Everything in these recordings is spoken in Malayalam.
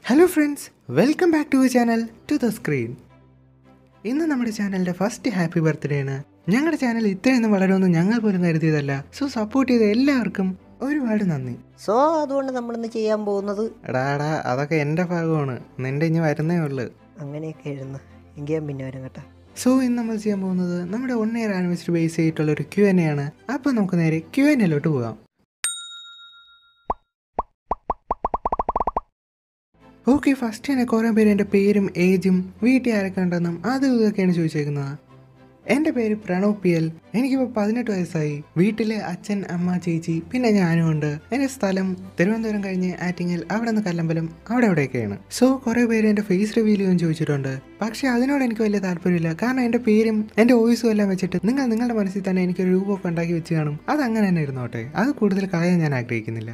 Hello friends welcome back to channel to the screen ഇന്ന് നമ്മുടെ ചാനലിൻ്റെ ഫസ്റ്റ് ഹാപ്പി ബർത്ത്ഡേ ആണ് ഞങ്ങളുടെ ചാനൽ ഇത്രയൊന്നും വളരുമെന്ന് ഞങ്ങൾ പോലും കരുതിയതല്ല സോ സപ്പോർട്ട് ചെയ്ത എല്ലാവർക്കും ഒരുപാട് നന്ദി സോ അതുകൊണ്ട് നമ്മളിന്ന് ചെയ്യാൻ പോകുന്നത് എടാ എടാ അതൊക്കെ എൻ്റെ ഭാഗമാണ് നിന്റെ ഇനി വരുന്നേ ഉള്ളു അങ്ങനെയൊക്കെ എഴുതുന്നു എങ്കിൽ ഞാൻ പിന്നെ വരും കേട്ടോ സോ ഇന്ന് നമ്മൾ ചെയ്യാൻ പോകുന്നത് നമ്മുടെ വൺ ഇയർ ആനിവേഴ്സറി ബേസ് ചെയ്തിട്ടുള്ള ഒരു ക്യു എൻ എ ആണ് അപ്പോൾ നമുക്ക് നേരെ ക്യു എൻ എല്ലോട്ട് പോകാം ഓക്കെ ഫസ്റ്റ് തന്നെ കുറേ പേര് എൻ്റെ പേരും ഏജും വീട്ടിൽ ആരൊക്കെ ഉണ്ടെന്നും അതും ഇതൊക്കെയാണ് ചോദിച്ചേക്കുന്നത് എൻ്റെ പേര് പ്രണവ് പി എൽ എനിക്കിപ്പോൾ പതിനെട്ട് വയസ്സായി വീട്ടിൽ അച്ഛൻ അമ്മ ചേച്ചി പിന്നെ ഞാനും ഉണ്ട് എൻ്റെ സ്ഥലം തിരുവനന്തപുരം കഴിഞ്ഞ് ആറ്റിങ്ങൽ അവിടെ നിന്ന് കല്ലമ്പലം അവിടെ അവിടെയൊക്കെയാണ് സോ കുറേ പേര് എൻ്റെ ഫേസ് റിവീൽ ചെയ്യാൻ ചോദിച്ചിട്ടുണ്ട് പക്ഷേ അതിനോട് എനിക്ക് വലിയ താല്പര്യമില്ല കാരണം എൻ്റെ പേരും എൻ്റെ വോയിസും എല്ലാം വെച്ചിട്ട് നിങ്ങൾ നിങ്ങളുടെ മനസ്സിൽ തന്നെ എനിക്കൊരു രൂപമൊക്കെ ഉണ്ടാക്കി വെച്ച് കാണും അത് അങ്ങനെ തന്നെ ഇരുന്നോട്ടെ അത് കൂടുതൽ കളയാൻ ഞാൻ ആഗ്രഹിക്കുന്നില്ല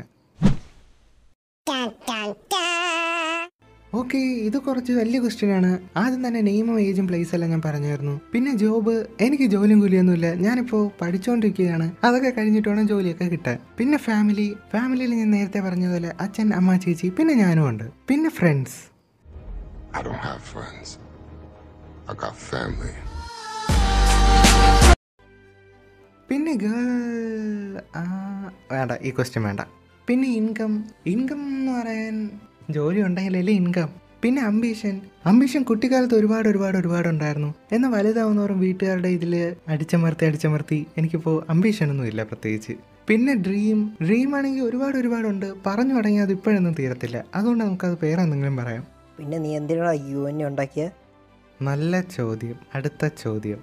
ഓക്കെ ഇത് കുറച്ച് വലിയ ക്വസ്റ്റ്യൻ ആണ് ആദ്യം തന്നെ നെയിമും ഏജും പ്ലേസ് എല്ലാം ഞാൻ പറഞ്ഞായിരുന്നു പിന്നെ ജോബ് എനിക്ക് ജോലിയും കൂലിയൊന്നുമില്ല ഞാനിപ്പോൾ പഠിച്ചുകൊണ്ടിരിക്കുകയാണ് അതൊക്കെ കഴിഞ്ഞിട്ട് വേണം ജോലിയൊക്കെ കിട്ടാൻ പിന്നെ ഫാമിലി ഫാമിലിയിൽ ഞാൻ നേരത്തെ പറഞ്ഞതുപോലെ അച്ഛൻ അമ്മ ചേച്ചി പിന്നെ ഞാനും ഉണ്ട് പിന്നെ friends I don't have friends. I got family. പിന്നെ ഗേൾ വേണ്ട ഈ ക്വസ്റ്റ്യൻ വേണ്ട പിന്നെ ഇൻകം ഇൻകം എന്ന് പറയാൻ ജോലി ഉണ്ടെങ്കിലല്ലേ ഇൻകം പിന്നെ അംബീഷൻ അംബീഷൻ കുട്ടിക്കാലത്ത് ഒരുപാട് ഒരുപാട് ഒരുപാട് ഉണ്ടായിരുന്നു എന്നാൽ വലുതാവുന്നവരും വീട്ടുകാരുടെ ഇതിൽ അടിച്ചമർത്തി അടിച്ചമർത്തി എനിക്കിപ്പോൾ അംബീഷൻ ഒന്നും ഇല്ല പ്രത്യേകിച്ച് പിന്നെ ഡ്രീം ഡ്രീം ആണെങ്കിൽ ഒരുപാട് ഒരുപാടുണ്ട് പറഞ്ഞു തുടങ്ങി അത് ഇപ്പോഴൊന്നും തീരത്തില്ല അതുകൊണ്ട് നമുക്കത് പേരെന്തെങ്കിലും പറയാം പിന്നെ നീ എന്തിനാ യു എൻ ഉണ്ടാക്കിയ നല്ല ചോദ്യം അടുത്ത ചോദ്യം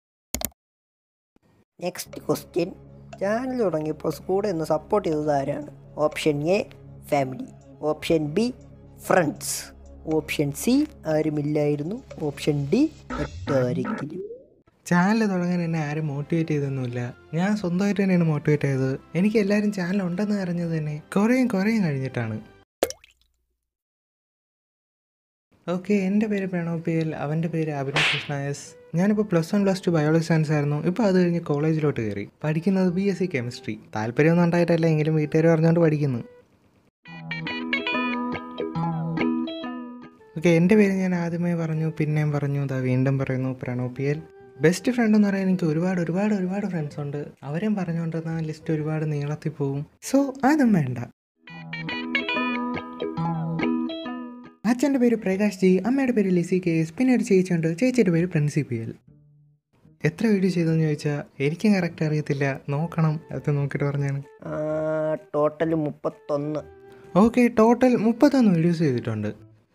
നെക്സ്റ്റ് ക്വസ്റ്റ്യൻ ചാനൽ തുടങ്ങിയപ്പോൾ കൂടെ ഒന്ന് സപ്പോർട്ട് ചെയ്തത് ആരാണ് option A family option B friends option C ആരുമില്ലായിരുന്നു ഓപ്ഷൻ ഡി മറ്റാരെങ്കിലും ചാനൽ തുടങ്ങാൻ എന്നെ ആരും മോട്ടിവേറ്റ് ചെയ്തൊന്നുമില്ല ഞാൻ സ്വന്തമായിട്ട് തന്നെയാണ് മോട്ടിവേറ്റ് ചെയ്തത് എനിക്ക് എല്ലാവരും ചാനൽ ഉണ്ടെന്ന് അറിഞ്ഞത് തന്നെ കുറേയും കുറേയും കഴിഞ്ഞിട്ടാണ് ഓക്കെ എൻ്റെ പേര് പ്രണവ് പി എൽ അവൻ്റെ പേര് അഭിനവ് കൃഷ്ണ എസ് ഞാനിപ്പോൾ plus one plus two biology science ആയിരുന്നു ഇപ്പോൾ അത് കഴിഞ്ഞ് കോളേജിലോട്ട് കയറി പഠിക്കുന്നത് ബി എസ് സി കെമിസ്ട്രി താല്പര്യമൊന്നും ഉണ്ടായിട്ടല്ല എങ്കിലും വീട്ടുകാർ പറഞ്ഞുകൊണ്ട് പഠിക്കുന്നു ഓക്കെ എൻ്റെ പേര് ഞാൻ ആദ്യമേ പറഞ്ഞു പിന്നെയും പറഞ്ഞു ഇതാ വീണ്ടും പറയുന്നു Pranav P L best friend എന്ന് പറയാൻ എനിക്ക് ഒരുപാട് ഒരുപാട് ഒരുപാട് ഫ്രണ്ട്സ് ഉണ്ട് അവരെയും പറഞ്ഞുകൊണ്ടിരുന്ന ലിസ്റ്റ് ഒരുപാട് നീളത്തിൽ പോവും സോ അതും വേണ്ട അച്ഛൻ്റെ പേര് പ്രകാശ് ജി അമ്മയുടെ പേര് ലിസി കെ എസ് പിന്നെ ഒരു ചേച്ചിയുണ്ട് ചേച്ചിയുടെ പേര് പ്രിൻസി പി എൽ എത്ര വീഡിയോ ചെയ്തെന്ന് ചോദിച്ചാൽ എനിക്കും കറക്റ്റ് അറിയത്തില്ല നോക്കണം അത് നോക്കിയിട്ട് പറഞ്ഞാണ് ടോട്ടൽ മുപ്പത്തൊന്ന് ഓക്കെ ടോട്ടൽ മുപ്പത്തൊന്ന് വീഡിയോസ് ചെയ്തിട്ടുണ്ട്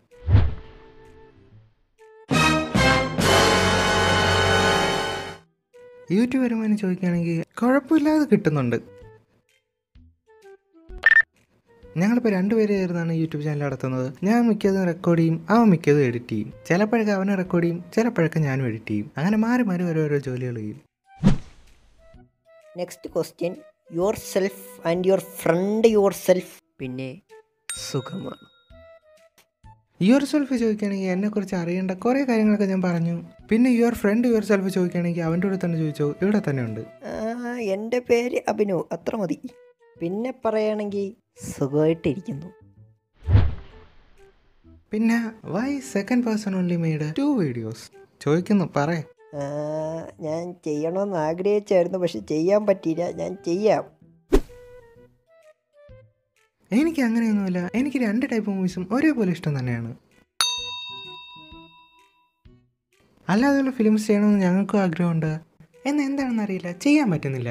യൂട്യൂബ് വരുമാനം ചോദിക്കുകയാണെങ്കിൽ കുഴപ്പമില്ലാതെ കിട്ടുന്നുണ്ട് ഞങ്ങളിപ്പോൾ രണ്ടുപേരെ ചേർന്നാണ് യൂട്യൂബ് ചാനൽ നടത്തുന്നത് ഞാൻ മിക്കതും റെക്കോർഡ് ചെയ്യും അവൻ മിക്കതും എഡിറ്റ് ചെയ്യും ചിലപ്പോഴൊക്കെ അവനെ റെക്കോർഡ് ചെയ്യും ചിലപ്പോഴൊക്കെ ഞാനും എഡിറ്റ് ചെയ്യും അങ്ങനെ മാറി മാറി ഓരോരോ ജോലികൾ ചെയ്യും next question yourself and your friend yourself പിന്നെ സുഖമാണ് യുവർ സെൽഫ് ചോദിക്കുകയാണെങ്കിൽ എന്നെക്കുറിച്ച് അറിയേണ്ട കുറേ കാര്യങ്ങളൊക്കെ ഞാൻ പറഞ്ഞു പിന്നെ യുവർ ഫ്രണ്ട് യുവർ സെൽഫ് ചോദിക്കുകയാണെങ്കിൽ അവൻ്റെ കൂടെ തന്നെ ചോദിച്ചോ ഇവിടെ തന്നെ ഉണ്ട് ആ, എൻ്റെ പേര് അഭിനവ് അത്ര മതി പിന്നെ പറയുകയാണെങ്കിൽ സുഖമായിട്ടിരിക്കുന്നു പിന്നെ why second person only made two videos ചോദിക്കുന്നു പറയേ ആ, ഞാൻ ചെയ്യണമെന്ന് ആഗ്രഹിച്ചായിരുന്നു പക്ഷെ ചെയ്യാൻ പറ്റിയില്ല ഞാൻ ചെയ്യാം എനിക്ക് അങ്ങനെയൊന്നുമില്ല എനിക്ക് രണ്ട് ടൈപ്പ് മൂവീസും ഒരേപോലെ ഇഷ്ടം തന്നെയാണ് അല്ലാതെയുള്ള ഫിലിംസ് ചെയ്യണമെന്ന് ഞങ്ങൾക്കും ആഗ്രഹമുണ്ട് എന്ന് എന്താണെന്ന് അറിയില്ല ചെയ്യാൻ പറ്റുന്നില്ല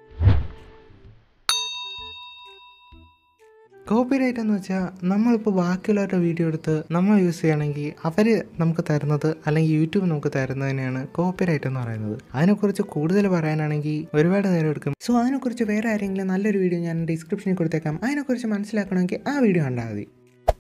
കോപ്പിറൈറ്റ് എന്ന് വെച്ചാൽ നമ്മളിപ്പോൾ ബാക്കിയുള്ളവരുടെ വീഡിയോ എടുത്ത് നമ്മൾ യൂസ് ചെയ്യുകയാണെങ്കിൽ അവർ നമുക്ക് തരുന്നത് അല്ലെങ്കിൽ യൂട്യൂബ് നമുക്ക് തരുന്നതിനെയാണ് കോപ്പിറൈറ്റ് എന്ന് പറയുന്നത് അതിനെക്കുറിച്ച് കൂടുതൽ പറയാനാണെങ്കിൽ ഒരുപാട് നേരം എടുക്കും സോ അതിനെക്കുറിച്ച് വേറെ ആരെങ്കിലും നല്ലൊരു വീഡിയോ ഞാൻ ഡിസ്ക്രിപ്ഷനിൽ കൊടുത്തേക്കാം അതിനെക്കുറിച്ച് മനസ്സിലാക്കണമെങ്കിൽ ആ വീഡിയോ കണ്ടാൽ മതി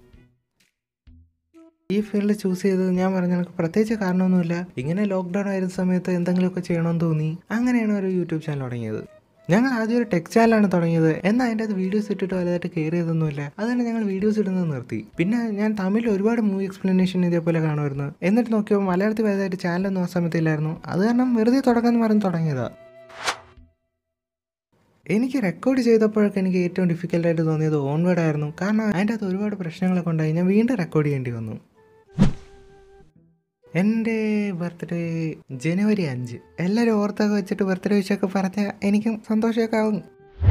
ഈ ഫീൽഡ് ചൂസ് ചെയ്തത് ഞാൻ പറഞ്ഞ കണക്ക് പ്രത്യേകിച്ച് കാരണമൊന്നുമില്ല ഇങ്ങനെ ലോക്ക്ഡൗൺ ആയിരുന്ന സമയത്ത് എന്തെങ്കിലുമൊക്കെ ചെയ്യണമെന്ന് തോന്നി അങ്ങനെയാണ് ഒരു യൂട്യൂബ് ചാനൽ തുടങ്ങിയത് ഞങ്ങൾ ആദ്യം ഒരു ടെക് ചാനലാണ് തുടങ്ങിയത് എന്നാൽ അതിൻ്റെ അത് വീഡിയോസ് ഇട്ടിട്ട് വലുതായിട്ട് കയറിയതൊന്നുമില്ല അതുകൊണ്ട് ഞങ്ങൾ വീഡിയോസ് ഇടുന്നത് നിർത്തി പിന്നെ ഞാൻ തമിഴിൽ ഒരുപാട് മൂവി എക്സ്പ്ലനേഷൻ ഇതേപോലെ കാണുമായിരുന്നു എന്നിട്ട് നോക്കിയപ്പോൾ മലയാളത്തിൽ വലുതായിട്ട് ചാനലൊന്നും ആ സമയത്തില്ലായിരുന്നു അത് കാരണം വെറുതെ തുടങ്ങാമെന്ന് പറഞ്ഞ് തുടങ്ങിയതാണ് എനിക്ക് റെക്കോർഡ് ചെയ്തപ്പോഴൊക്കെ എനിക്ക് ഏറ്റവും ഡിഫിക്കൽട്ടായിട്ട് തോന്നിയത് ഓൺവേഡ് ആയിരുന്നു കാരണം അതിൻ്റെ അകത്ത് ഒരുപാട് പ്രശ്നങ്ങളൊക്കെ ഉണ്ടായി ഞാൻ വീണ്ടും റെക്കോർഡ് ചെയ്യേണ്ടി വന്നു എൻ്റെ ബർത്ത്ഡേ ജനുവരി അഞ്ച് എല്ലാവരും ഓർത്തൊക്കെ വെച്ചിട്ട് ബർത്ത്ഡേ വിഷയൊക്കെ പറഞ്ഞാൽ എനിക്കും സന്തോഷമൊക്കെ ആവും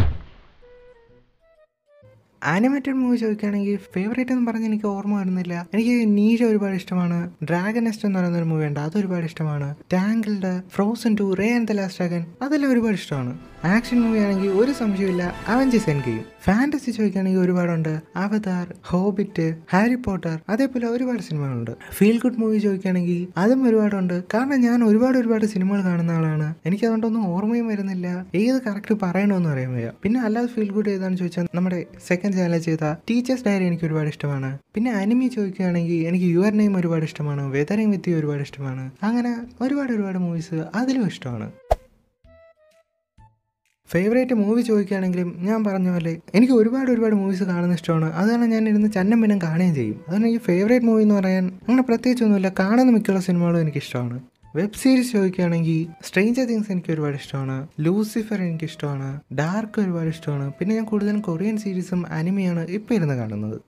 ആനിമേറ്റഡ് മൂവി ചോദിക്കുകയാണെങ്കിൽ ഫേവറേറ്റ് എന്ന് പറഞ്ഞ് എനിക്ക് ഓർമ്മ വരുന്നില്ല എനിക്ക് നീഷ ഒരുപാട് ഇഷ്ടമാണ് ഡ്രാഗൺ നെസ്റ്റ് എന്ന് പറയുന്ന ഒരു മൂവി ഉണ്ട് അത് ഒരുപാട് ഇഷ്ടമാണ് Tangled Frozen two Raya and the last dragon അതെല്ലാം ഒരുപാട് ഇഷ്ടമാണ് ആക്ഷൻ മൂവി ആണെങ്കിൽ ഒരു സംശയമില്ല അവഞ്ചസ് എൻ ഗെയിം ഫാന്റസി ചോദിക്കുകയാണെങ്കിൽ ഒരുപാടുണ്ട് അവതാർ ഹോബിറ്റ് ഹാരി പോട്ടർ അതേപോലെ ഒരുപാട് സിനിമകളുണ്ട് ഫീൽ ഗുഡ് മൂവി ചോദിക്കുകയാണെങ്കിൽ അതും ഒരുപാടുണ്ട് കാരണം ഞാൻ ഒരുപാട് ഒരുപാട് സിനിമകൾ കാണുന്ന ആളാണ് എനിക്ക് അതുകൊണ്ടൊന്നും ഓർമ്മയും വരുന്നില്ല ഏത് കറക്റ്റ് പറയണമെന്ന് അറിയാൻ വയ്യ പിന്നെ അല്ലാതെ ഫീൽ ഗുഡ് ഏതാണെന്ന് ചോദിച്ചാൽ നമ്മുടെ സെക്കൻഡ് ചാനൽ ചെയ്ത ടീച്ചേഴ്സ് ഡയറി എനിക്ക് ഒരുപാട് ഇഷ്ടമാണ് പിന്നെ അനിമി ചോദിക്കുകയാണെങ്കിൽ എനിക്ക് യുവർ നെയിം ഒരുപാട് ഇഷ്ടമാണ് വെതറിംഗ് വിത്ത് ഒരുപാട് ഇഷ്ടമാണ് അങ്ങനെ ഒരുപാട് ഒരുപാട് മൂവീസ് അതിലും ഇഷ്ടമാണ് ഫേവറേറ്റ് മൂവി ചോദിക്കുകയാണെങ്കിലും ഞാൻ പറഞ്ഞ പോലെ എനിക്ക് ഒരുപാട് ഒരുപാട് മൂവീസ് കാണുന്ന ഇഷ്ടമാണ് അതാണ് ഞാൻ ഇരുന്ന് ചന്നം പിന്നം കാണുകയും ചെയ്യും അതാണ് എനിക്ക് ഫേവറേറ്റ് മൂവി എന്ന് പറയാൻ അങ്ങനെ പ്രത്യേകിച്ചൊന്നുമില്ല കാണുന്ന മിക്കുള്ള സിനിമകളും എനിക്ക് ഇഷ്ടമാണ് വെബ് സീരീസ് ചോദിക്കുകയാണെങ്കിൽ സ്ട്രേഞ്ചർ തിങ്സ് എനിക്ക് ഒരുപാട് ഇഷ്ടമാണ് ലൂസിഫർ എനിക്ക് ഇഷ്ടമാണ് ഡാർക്ക് ഒരുപാട് ഇഷ്ടമാണ് പിന്നെ ഞാൻ കൂടുതലും കൊറിയൻ സീരീസും അനിമയാണ് ഇപ്പോൾ ഇരുന്ന് കാണുന്നത്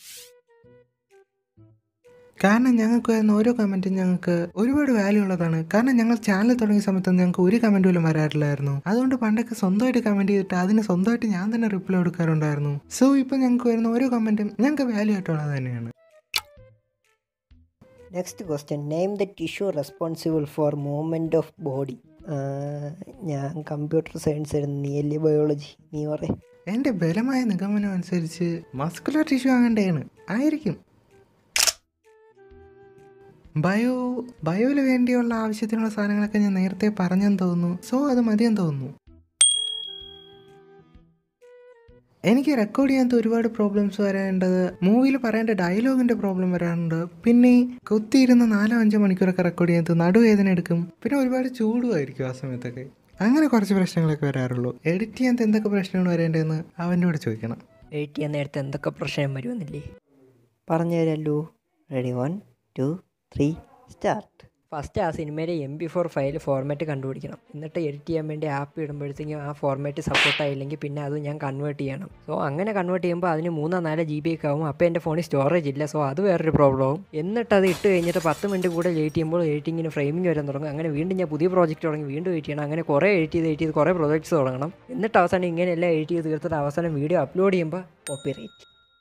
കാരണം ഞങ്ങൾക്ക് വരുന്ന ഓരോ കമൻറ്റും ഞങ്ങൾക്ക് ഒരുപാട് വാല്യൂ ഉള്ളതാണ് കാരണം ഞങ്ങൾ ചാനൽ തുടങ്ങിയ സമയത്ത് ഞങ്ങൾക്ക് ഒരു കമൻറ്റ് പോലും വരാറില്ലായിരുന്നു അതുകൊണ്ട് പണ്ടൊക്കെ സ്വന്തമായിട്ട് കമൻറ്റ് ചെയ്തിട്ട് അതിന് സ്വന്തമായിട്ട് ഞാൻ തന്നെ റിപ്ലൈ കൊടുക്കാറുണ്ടായിരുന്നു സോ ഇപ്പോൾ ഞങ്ങൾക്ക് വരുന്ന ഓരോ കമൻറ്റും ഞങ്ങൾക്ക് വാല്യൂ ആയിട്ടുള്ളത് തന്നെയാണ് next question name the tissue responsible for movement of body ഞാൻ കമ്പ്യൂട്ടർ സയൻസ് ആയിരുന്നു നീ അല്ലേ ബയോളജി നീ പറ എൻ്റെ ബലമായ നിഗമനം അനുസരിച്ച് മസ്കുലർ ടിഷ്യൂ ആകേണ്ടതാണ് ആയിരിക്കും ബയോ ബയോയിൽ വേണ്ടിയുള്ള ആവശ്യത്തിനുള്ള സാധനങ്ങളൊക്കെ ഞാൻ നേരത്തെ പറഞ്ഞെന്ന് തോന്നുന്നു സോ അത് മതിയെന്ന് തോന്നുന്നു എനിക്ക് റെക്കോർഡ് ചെയ്യാത്ത ഒരുപാട് പ്രോബ്ലംസ് വരാനുണ്ടത് മൂവിയിൽ പറയേണ്ട ഡയലോഗിന്റെ പ്രോബ്ലം വരാറുണ്ട് പിന്നെ കുത്തിയിരുന്ന് നാലോ അഞ്ചോ മണിക്കൂറൊക്കെ റെക്കോർഡ് ചെയ്യാത്ത നടുവേദന എടുക്കും പിന്നെ ഒരുപാട് ചൂടുമായിരിക്കും ആ സമയത്തൊക്കെ അങ്ങനെ കുറച്ച് പ്രശ്നങ്ങളൊക്കെ വരാറുള്ളൂ എഡിറ്റ് ചെയ്യാത്ത എന്തൊക്കെ പ്രശ്നങ്ങൾ വരേണ്ടതെന്ന് അവൻ്റെ കൂടെ ചോദിക്കണം വെയിറ്റ് ചെയ്യാൻ നേരത്തെ എന്തൊക്കെ പ്രശ്നം വരുമെന്നില്ലേ പറഞ്ഞു തരല്ലോ ready one two three start first ആ സിനിമയിലെ M B four file format കണ്ടുപിടിക്കണം എന്നിട്ട് എഡിറ്റ് ചെയ്യാൻ വേണ്ടി ആപ്പ് ഇടുമ്പോഴത്തേക്കും ആ ഫോർമാറ്റ് സപ്പോർട്ട് ആയില്ലെങ്കിൽ പിന്നെ അത് ഞാൻ കൺവേർട്ട് ചെയ്യണം സോ അങ്ങനെ കൺവേർട്ട് ചെയ്യുമ്പോൾ അതിന് മൂന്നോ നാലോ ജി ബി ഒക്കെ ആവും അപ്പോൾ എൻ്റെ ഫോണിൽ സ്റ്റോറേജ് ഇല്ല സോ അത് വേറൊരു പ്രോബ്ലം ആവും എന്നിട്ട് അത് ഇട്ട് കഴിഞ്ഞിട്ട് പത്ത് മിനിറ്റ് കൂടെ എഡിറ്റ് ചെയ്യുമ്പോൾ എഡിറ്റിങ്ങിന് ഫ്രെയിമിംഗ് വരാൻ തുടങ്ങും അങ്ങനെ വീണ്ടും ഞാൻ പുതിയ പ്രോജക്റ്റ് തുടങ്ങി വീണ്ടും എഡിറ്റ് ചെയ്യണം അങ്ങനെ കുറേ എഡിറ്റ് ചെയ്ത് എഡിറ്റ് ചെയ്ത് കുറേ പ്രോജക്ട്സ് തുടങ്ങണം എന്നിട്ട് അവസാനം ഇങ്ങനെയെല്ലാം എഡിറ്റ് ചെയ്ത് തീർത്തിട്ട് അവസാനം വീഡിയോ അപ്ലോഡ് ചെയ്യുമ്പോൾ കോപ്പി റേറ്റ്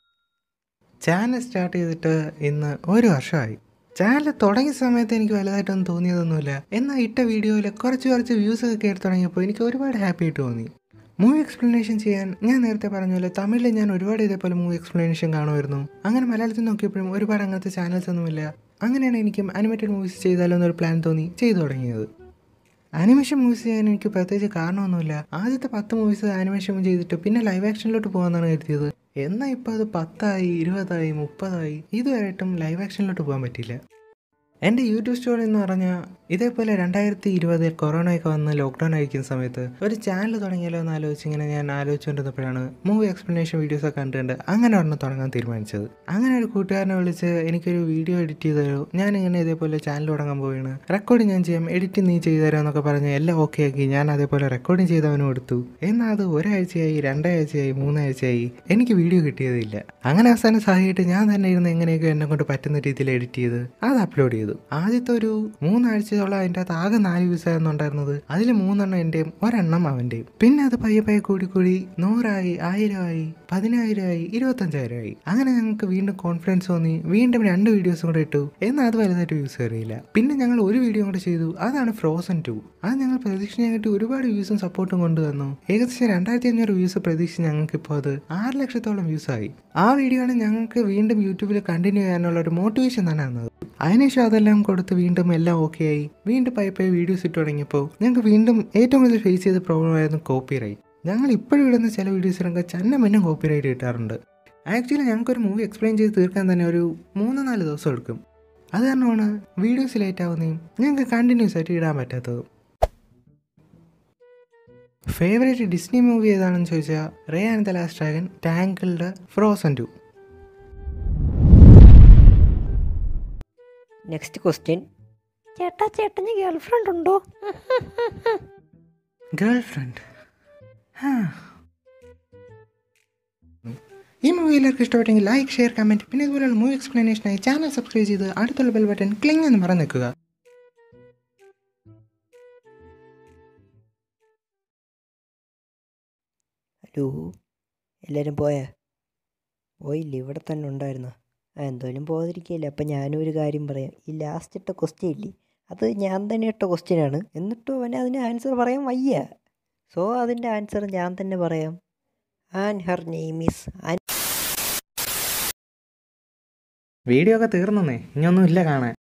ചാനൽ സ്റ്റാർട്ട് ചെയ്തിട്ട് ഇന്ന് ഒരു വർഷമായി ചാനൽ തുടങ്ങിയ സമയത്ത് എനിക്ക് വലുതായിട്ടൊന്നും തോന്നിയതൊന്നുമില്ല എന്നാൽ ഇട്ട വീഡിയോയിൽ കുറച്ച് കുറച്ച് വ്യൂസ് ഒക്കെ കയറി തുടങ്ങിയപ്പോൾ എനിക്ക് ഒരുപാട് ഹാപ്പി ആയിട്ട് തോന്നി മൂവി എക്സ്പ്ലനേഷൻ ചെയ്യാൻ ഞാൻ നേരത്തെ പറഞ്ഞ പോലെ തമിഴിൽ ഞാൻ ഒരുപാട് ഇതേപോലെ മൂവി എക്സ്പ്ലനേഷൻ കാണുമായിരുന്നു അങ്ങനെ മലയാളത്തിൽ നോക്കിയപ്പോഴും ഒരുപാട് അങ്ങനത്തെ ചാനൽസ് ഒന്നുമില്ല അങ്ങനെയാണ് എനിക്കും അനിമേറ്റഡ് മൂവീസ് ചെയ്താലോ എന്നൊരു പ്ലാൻ തോന്നി ചെയ്തു തുടങ്ങിയത് ആനിമേഷൻ മൂവീസ് ചെയ്യാൻ എനിക്ക് പ്രത്യേകിച്ച് കാരണമൊന്നുമില്ല ആദ്യത്തെ പത്ത് മൂവീസ് ആനിമേഷൻ ചെയ്തിട്ട് പിന്നെ ലൈവ് ആക്ഷനിലോട്ട് പോകാമെന്നാണ് കരുതിയത് എന്നാൽ ഇപ്പോൾ അത് പത്തായി ഇരുപതായി മുപ്പതായി ഇതുവരെയായിട്ടും ലൈവ് ആക്ഷനിലോട്ട് പോകാൻ പറ്റില്ല എൻ്റെ യൂട്യൂബ് സ്റ്റോറി എന്ന് പറഞ്ഞാൽ ഇതേപോലെ രണ്ടായിരത്തി ഇരുപതിൽ കൊറോണയൊക്കെ വന്ന് ലോക്ക്ഡൗൺ ആയിരിക്കുന്ന സമയത്ത് ഒരു ചാനൽ തുടങ്ങിയാലോ എന്ന് ആലോചിച്ച് ഇങ്ങനെ ഞാൻ ആലോചിച്ചുകൊണ്ടിരുന്നപ്പോഴാണ് മൂവി എക്സ്പ്ലനേഷൻ വീഡിയോസൊക്കെ കണ്ടിട്ടുണ്ട് അങ്ങനെ ഒരെണ്ണം തുടങ്ങാൻ തീരുമാനിച്ചത് അങ്ങനെ ഒരു കൂട്ടുകാരനെ വിളിച്ച് എനിക്കൊരു വീഡിയോ എഡിറ്റ് ചെയ്ത് തരൂ ഞാൻ ഇങ്ങനെ ഇതേപോലെ ചാനൽ തുടങ്ങാൻ പോവുകയാണ് റെക്കോർഡിങ് ഞാൻ ചെയ്യാം എഡിറ്റ് നീ ചെയ്തു തരാം എന്നൊക്കെ പറഞ്ഞ് എല്ലാം ഓക്കെ ആക്കി ഞാൻ അതേപോലെ റെക്കോർഡിങ് ചെയ്തവനും കൊടുത്തു എന്നാൽ അത് ഒരാഴ്ചയായി രണ്ടാഴ്ചയായി മൂന്നാഴ്ചയായി എനിക്ക് വീഡിയോ കിട്ടിയതില്ല അങ്ങനെ അവസാനം സഹായിട്ട് ഞാൻ തന്നെ ഇരുന്ന് എങ്ങനെയൊക്കെ എന്നെ കൊണ്ട് പറ്റുന്ന രീതിയിൽ എഡിറ്റ് ചെയ്ത് അത് അപ്ലോഡ് ചെയ്തു ആദ്യത്തെ ഒരു മൂന്നാഴ്ചയോളം അതിൻ്റെ അകത്ത് ആകെ നാല് വ്യൂസ് ആയിരുന്നു ഉണ്ടായിരുന്നത് അതിൽ മൂന്നെണ്ണം എൻ്റെയും ഒരെണ്ണം അവൻ്റെയും പിന്നെ അത് പയ്യെ പയ്യെ കൂടി കൂടി നൂറായി ആയിരമായി പതിനായിരമായി ഇരുപത്തഞ്ചായിരമായി അങ്ങനെ ഞങ്ങൾക്ക് വീണ്ടും കോൺഫിഡൻസ് തോന്നി വീണ്ടും രണ്ട് വീഡിയോസും കൂടെ ഇട്ടു എന്നാൽ അത് വലുതായിട്ട് വ്യൂസ് കയറിയില്ല പിന്നെ ഞങ്ങൾ ഒരു വീഡിയോ കൂടെ ചെയ്തു അതാണ് ഫ്രോസൺ ടു അത് ഞങ്ങൾ പ്രതീക്ഷിക്കാനായിട്ട് ഒരുപാട് വ്യൂസും സപ്പോർട്ടും കൊണ്ടുവന്നു ഏകദേശം രണ്ടായിരത്തി അഞ്ഞൂറ് വ്യൂസ് പ്രതീക്ഷിച്ച് ഞങ്ങൾക്കിപ്പോൾ അത് ആറ് ലക്ഷത്തോളം വ്യൂസ് ആയി ആ വീഡിയോ ആണ് ഞങ്ങൾക്ക് വീണ്ടും യൂട്യൂബിൽ കണ്ടിന്യൂ ചെയ്യാനുള്ള ഒരു മോട്ടിവേഷൻ തന്നെ തന്നത് അതിനുശേഷം അതെല്ലാം കൊടുത്ത് വീണ്ടും എല്ലാം ഓക്കെ ആയി വീണ്ടും പൈ പൈ വീഡിയോസ് ഇട്ട് തുടങ്ങിയപ്പോൾ ഞങ്ങൾക്ക് വീണ്ടും ഏറ്റവും കൂടുതൽ ഫേസ് ചെയ്ത പ്രോബ്ലം ആയിരുന്നു കോപ്പി റൈറ്റ് ഞങ്ങൾ ഇപ്പോഴും ഇടുന്ന ചില വീഡിയോസിലൊക്കെ ചന്നം പിന്നെ കോപ്പി റൈറ്റ് കിട്ടാറുണ്ട് ആക്ച്വലി ഞങ്ങൾക്കൊരു മൂവി എക്സ്പ്ലെയിൻ ചെയ്ത് തീർക്കാൻ തന്നെ ഒരു മൂന്ന് നാല് ദിവസം എടുക്കും അത് കാരണമാണ് വീഡിയോസ് ലേറ്റ് ആവുന്നതും ഞങ്ങൾക്ക് കണ്ടിന്യൂസ് ആയിട്ട് ഇടാൻ പറ്റാത്തതും ഫേവറേറ്റ് ഡിസ്നി മൂവി ഏതാണെന്ന് ചോദിച്ചാൽ Raya and the last dragon Tangled Frozen two next question ചേട്ടാ ചേട്ടന് ഗേൾ ഫ്രണ്ട് ഉണ്ടോ ഗേൾ ഫ്രണ്ട് ഹാ. ഈ മൂവി എല്ലാവർക്കും ഇഷ്ടപ്പെട്ടെങ്കിൽ ലൈക്ക് ഷെയർ കമൻറ്റ് പിന്നെ ഇതുപോലുള്ള മൂവി എക്സ്പ്ലനേഷനായി ചാനൽ സബ്സ്ക്രൈബ് ചെയ്ത് അടുത്തുള്ള ബെൽ ബട്ടൺ ക്ലിങ് എന്ന് മറന്നു നിൽക്കുക ഹലോ എല്ലാവരും പോയാ പോയില്ല ഇവിടെ തന്നെ ഉണ്ടായിരുന്നു ആ എന്തായാലും പോകാതിരിക്കില്ല അപ്പം ഞാനും ഒരു കാര്യം പറയാം ഈ ലാസ്റ്റ് ഇട്ട ക്വസ്റ്റ്യൻ ഇല്ലേ അത് ഞാൻ തന്നെ ഇട്ട ക്വസ്റ്റ്യനാണ് എന്നിട്ടും അവന് അതിന് ആൻസർ പറയാൻ വയ്യ സോ അതിൻ്റെ ആൻസർ ഞാൻ തന്നെ പറയാം and her name is Ann video ഒക്കെ തീർന്നേ ഇനിയൊന്നും ഇല്ല കാണാൻ